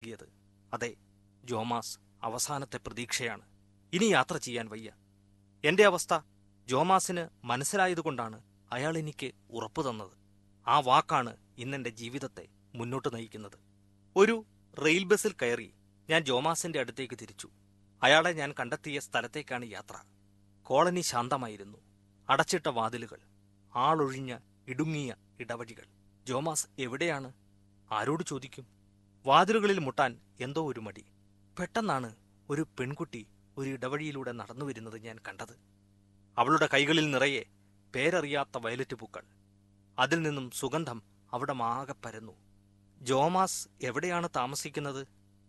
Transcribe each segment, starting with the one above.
നൽകിയത് അതെ ജോമാസ് അവസാനത്തെ പ്രതീക്ഷയാണ് ഇനി യാത്ര ചെയ്യാൻ വയ്യ എന്റെ അവസ്ഥ ജോമാസിന് മനസ്സിലായതുകൊണ്ടാണ് അയാൾ എനിക്ക് ഉറപ്പു തന്നത് ആ വാക്കാണ് ഇന്നെന്റെ ജീവിതത്തെ മുന്നോട്ട് നയിക്കുന്നത് ഒരു റെയിൽ ബസ്സിൽ കയറി ഞാൻ ജോമാസിന്റെ അടുത്തേക്ക് തിരിച്ചു അയാളെ ഞാൻ കണ്ടെത്തിയ സ്ഥലത്തേക്കാണ് യാത്ര കോളനി ശാന്തമായിരുന്നു അടച്ചിട്ട വാതിലുകൾ ആളൊഴിഞ്ഞ ഇടുങ്ങിയ ഇടവഴികൾ ജോമാസ് എവിടെയാണ് ആരോട് ചോദിക്കും വാതിലുകളിൽ മുട്ടാൻ എന്തോ ഒരു മടി പെട്ടെന്നാണ് ഒരു പെൺകുട്ടി ഒരു ഇടവഴിയിലൂടെ നടന്നു വരുന്നത് ഞാൻ കണ്ടത് അവളുടെ കൈകളിൽ നിറയെ പേരറിയാത്ത വയലറ്റ് പൂക്കൾ അതിൽ നിന്നും സുഗന്ധം അവിടെ മാകെ പരന്നു ജോമാസ് എവിടെയാണ് താമസിക്കുന്നത്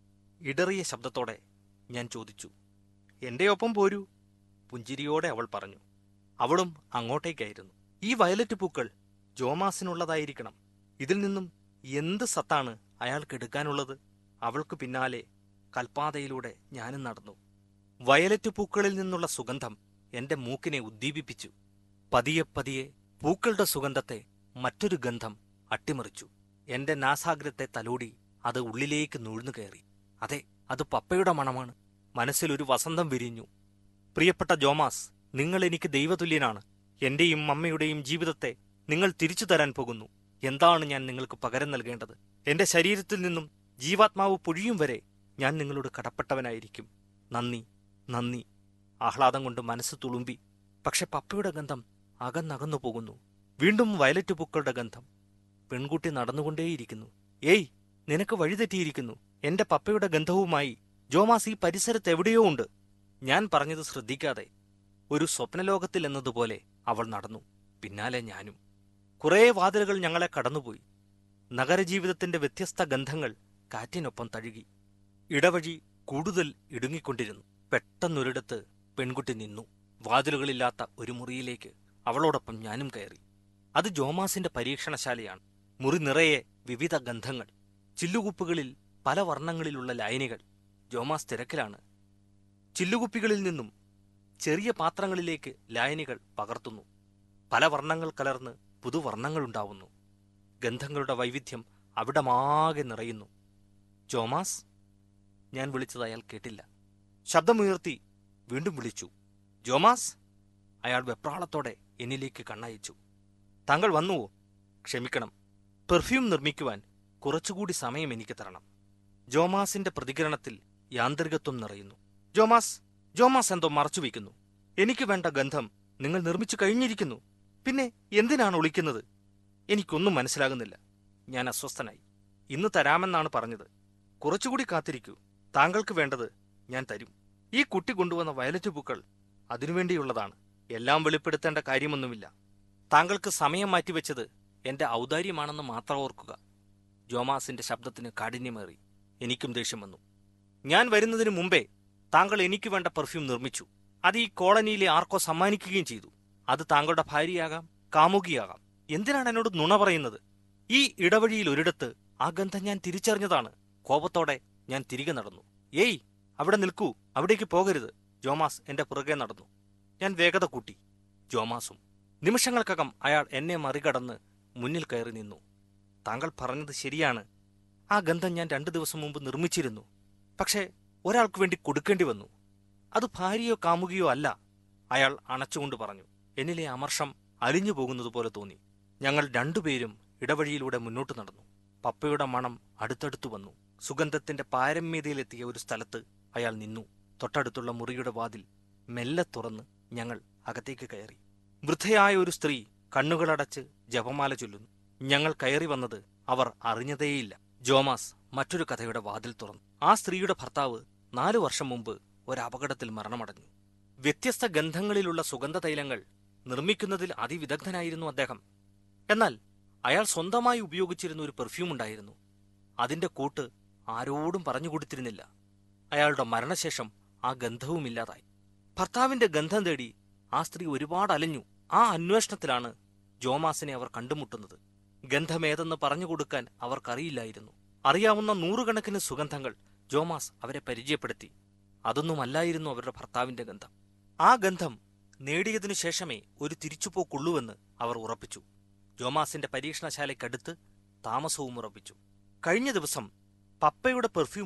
ഇടറിയ ശബ്ദത്തോടെ ഞാൻ ചോദിച്ചു എന്റെ ഒപ്പം പോരൂ പുഞ്ചിരിയോടെ അവൾ പറഞ്ഞു അവളും അങ്ങോട്ടേക്കായിരുന്നു ഈ വയലറ്റ് പൂക്കൾ ജോമാസിനുള്ളതായിരിക്കണം ഇതിൽ നിന്നും എന്ത് സത്താണ് അയാൾക്ക് എടുക്കാനുള്ളത് അവൾക്ക് പിന്നാലെ കൽപ്പാതയിലൂടെ ഞാനും നടന്നു വയലറ്റ് പൂക്കളിൽ നിന്നുള്ള സുഗന്ധം എന്റെ മൂക്കിനെ ഉദ്ദീപിപ്പിച്ചു പതിയെ പതിയെ പൂക്കളുടെ സുഗന്ധത്തെ മറ്റൊരു ഗന്ധം അട്ടിമറിച്ചു എന്റെ നാസാഗ്രത്തെ തലോടി അത് ഉള്ളിലേക്ക് നൂഴ്ന്നു കയറി അതെ അത് പപ്പയുടെ മണമാണ് മനസ്സിൽ ഒരു വസന്തം വിരിഞ്ഞു പ്രിയപ്പെട്ട ജോമാസ് നിങ്ങൾ എനിക്ക് ദൈവതുല്യനാണ് എന്റെയും അമ്മയുടെയും ജീവിതത്തെ നിങ്ങൾ തിരിച്ചു തരാൻ പോകുന്നു എന്താണ് ഞാൻ നിങ്ങൾക്ക് പകരം നൽകേണ്ടത് എന്റെ ശരീരത്തിൽ നിന്നും ജീവാത്മാവ് പൊഴിയും വരെ ഞാൻ നിങ്ങളോട് കടപ്പെട്ടവനായിരിക്കും നന്ദി നന്ദി ആഹ്ലാദം കൊണ്ട് മനസ്സ് തുളുമ്പി പക്ഷെ പപ്പയുടെ ഗന്ധം അകന്നകന്നു പോകുന്നു വീണ്ടും വയലറ്റ് പൂക്കളുടെ ഗന്ധം പെൺകുട്ടി നടന്നുകൊണ്ടേയിരിക്കുന്നു ഏയ് നിനക്ക് വഴിതെറ്റിയിരിക്കുന്നു എന്റെ പപ്പയുടെ ഗന്ധവുമായി ജോമാസ് ഈ പരിസരത്ത് എവിടെയോ ഉണ്ട് ഞാൻ പറഞ്ഞത് ശ്രദ്ധിക്കാതെ ഒരു സ്വപ്നലോകത്തിൽ എന്നതുപോലെ അവൾ നടന്നു പിന്നാലെ ഞാനും കുറേ വാതിലുകൾ ഞങ്ങളെ കടന്നുപോയി നഗരജീവിതത്തിന്റെ വ്യത്യസ്ത ഗന്ധങ്ങൾ കാറ്റിനൊപ്പം തഴുകി ഇടവഴി കൂടുതൽ ഇടുങ്ങിക്കൊണ്ടിരുന്നു പെട്ടെന്നൊരിടത്ത് പെൺകുട്ടി നിന്നു വാതിലുകളില്ലാത്ത ഒരു മുറിയിലേക്ക് അവളോടൊപ്പം ഞാനും കയറി അത് ജോമാസിന്റെ പരീക്ഷണശാലയാണ് മുറി നിറയെ വിവിധ ഗന്ധങ്ങൾ ചില്ലുകുപ്പുകളിൽ പല വർണ്ണങ്ങളിലുള്ള ലായനികൾ ജോമാസ് തിരക്കിലാണ് ചില്ലുകുപ്പികളിൽ നിന്നും ചെറിയ പാത്രങ്ങളിലേക്ക് ലായനികൾ പകർത്തുന്നു പല വർണ്ണങ്ങൾ കലർന്ന് പുതുവർണ്ണങ്ങളുണ്ടാവുന്നു ഗന്ധങ്ങളുടെ വൈവിധ്യം അവിടമാകെ നിറയുന്നു ജോമാസ് ഞാൻ വിളിച്ചത് അയാൾ കേട്ടില്ല ശബ്ദമുയർത്തി വീണ്ടും വിളിച്ചു ജോമാസ് അയാൾ വെപ്രാളത്തോടെ എന്നിലേക്ക് കണ്ണയച്ചു താങ്കൾ വന്നുവോ ക്ഷമിക്കണം പെർഫ്യൂം നിർമ്മിക്കുവാൻ കുറച്ചുകൂടി സമയം എനിക്ക് തരണം ജോമാസിന്റെ പ്രതികരണത്തിൽ യാന്ത്രികത്വം നിറയുന്നു ജോമാസ് ജോമാസ് എന്തോ മറച്ചുവെക്കുന്നു എനിക്ക് വേണ്ട ഗന്ധം നിങ്ങൾ നിർമ്മിച്ചു കഴിഞ്ഞിരിക്കുന്നു പിന്നെ എന്തിനാണ് ഒളിക്കുന്നത് എനിക്കൊന്നും മനസ്സിലാകുന്നില്ല ഞാൻ അസ്വസ്ഥനായി ഇന്ന് തരാമെന്നാണ് പറഞ്ഞത് കുറച്ചുകൂടി കാത്തിരിക്കൂ താങ്കൾക്ക് വേണ്ടത് ഞാൻ തരും ഈ കുട്ടി കൊണ്ടുവന്ന വയലറ്റ് പൂക്കൾ അതിനുവേണ്ടിയുള്ളതാണ് എല്ലാം വെളിപ്പെടുത്തേണ്ട കാര്യമൊന്നുമില്ല താങ്കൾക്ക് സമയം മാറ്റിവെച്ചത് എന്റെ ഔദാര്യമാണെന്ന് മാത്രം ഓർക്കുക ജോമാസിന്റെ ശബ്ദത്തിന് കാഠിന്യമേറി എനിക്കും ദേഷ്യം വന്നു ഞാൻ വരുന്നതിന് മുമ്പേ താങ്കൾ എനിക്ക് വേണ്ട പെർഫ്യൂം നിർമ്മിച്ചു അത് ഈ കോളനിയിലെ ആർക്കോ സമ്മാനിക്കുകയും ചെയ്തു അത് താങ്കളുടെ ഭാര്യയാകാം കാമുകിയാകാം എന്തിനാണ് എന്നോട് നുണ പറയുന്നത് ഈ ഇടവഴിയിൽ ഒരിടത്ത് ആ ഗന്ധം ഞാൻ തിരിച്ചറിഞ്ഞതാണ് കോപത്തോടെ ഞാൻ തിരികെ നടന്നു ഏയ് അവിടെ നിൽക്കൂ അവിടേക്ക് പോകരുത് ജോമാസ് എന്റെ പുറകെ നടന്നു ഞാൻ വേഗത കൂട്ടി ജോമാസും നിമിഷങ്ങൾക്കകം അയാൾ എന്നെ മറികടന്ന് മുന്നിൽ കയറി നിന്നു താങ്കൾ പറഞ്ഞത് ശരിയാണ് ആ ഗന്ധം ഞാൻ രണ്ടു ദിവസം മുമ്പ് നിർമ്മിച്ചിരുന്നു പക്ഷേ ഒരാൾക്ക് വേണ്ടി കൊടുക്കേണ്ടി വന്നു അത് ഭാര്യയോ കാമുകിയോ അല്ല അയാൾ അണച്ചുകൊണ്ട് പറഞ്ഞു എന്നിലെ അമർഷം അലിഞ്ഞു പോകുന്നതുപോലെ തോന്നി ഞങ്ങൾ രണ്ടുപേരും ഇടവഴിയിലൂടെ മുന്നോട്ട് നടന്നു പപ്പയുടെ മണം അടുത്തടുത്തു വന്നു സുഗന്ധത്തിന്റെ പാരമ്യതയിലെത്തിയ ഒരു സ്ഥലത്ത് അയാൾ നിന്നു തൊട്ടടുത്തുള്ള മുറിയുടെ വാതിൽ മെല്ലെ തുറന്ന് ഞങ്ങൾ അകത്തേക്ക് കയറി വൃദ്ധയായ ഒരു സ്ത്രീ കണ്ണുകളടച്ച് ജപമാല ചൊല്ലുന്നു ഞങ്ങൾ കയറി വന്നത് അവർ അറിഞ്ഞതേയില്ല ജോമാസ് മറ്റൊരു കഥയുടെ വാതിൽ തുറന്നു ആ സ്ത്രീയുടെ ഭർത്താവ് നാലു വർഷം മുമ്പ് ഒരു അപകടത്തിൽ മരണമടഞ്ഞു വ്യത്യസ്ത ഗന്ധങ്ങളിലുള്ള സുഗന്ധതൈലങ്ങൾ നിർമ്മിക്കുന്നതിൽ അതിവിദഗ്ധനായിരുന്നു അദ്ദേഹം എന്നാൽ അയാൾ സ്വന്തമായി ഉപയോഗിച്ചിരുന്ന ഒരു പെർഫ്യൂം ഉണ്ടായിരുന്നു അതിന്റെ കൂട്ട് ആരോടും പറഞ്ഞു കൊടുത്തിരുന്നില്ല അയാളുടെ മരണശേഷം ആ ഗന്ധവുമില്ലാതായി ഭർത്താവിന്റെ ഗന്ധം തേടി ആ സ്ത്രീ ഒരുപാട് അലഞ്ഞു ആ അന്വേഷണത്തിലാണ് ജോമാസിനെ അവർ കണ്ടുമുട്ടുന്നത് ഗന്ധമേതെന്ന് പറഞ്ഞു കൊടുക്കാൻ അവർക്കറിയില്ലായിരുന്നു അറിയാവുന്ന നൂറുകണക്കിന് സുഗന്ധങ്ങൾ ജോമാസ് അവരെ പരിചയപ്പെടുത്തി അതൊന്നുമല്ലായിരുന്നു അവരുടെ ഭർത്താവിന്റെ ഗന്ധം ആ ഗന്ധം നേടിയതിനു ശേഷമേ ഒരു തിരിച്ചുപോക്കുള്ളൂവെന്ന് അവർ ഉറപ്പിച്ചു ജോമാസിന്റെ പരീക്ഷണശാലയ്ക്കടുത്ത് താമസവും ഉറപ്പിച്ചു കഴിഞ്ഞ ദിവസം പപ്പയുടെ പെർഫ്യൂം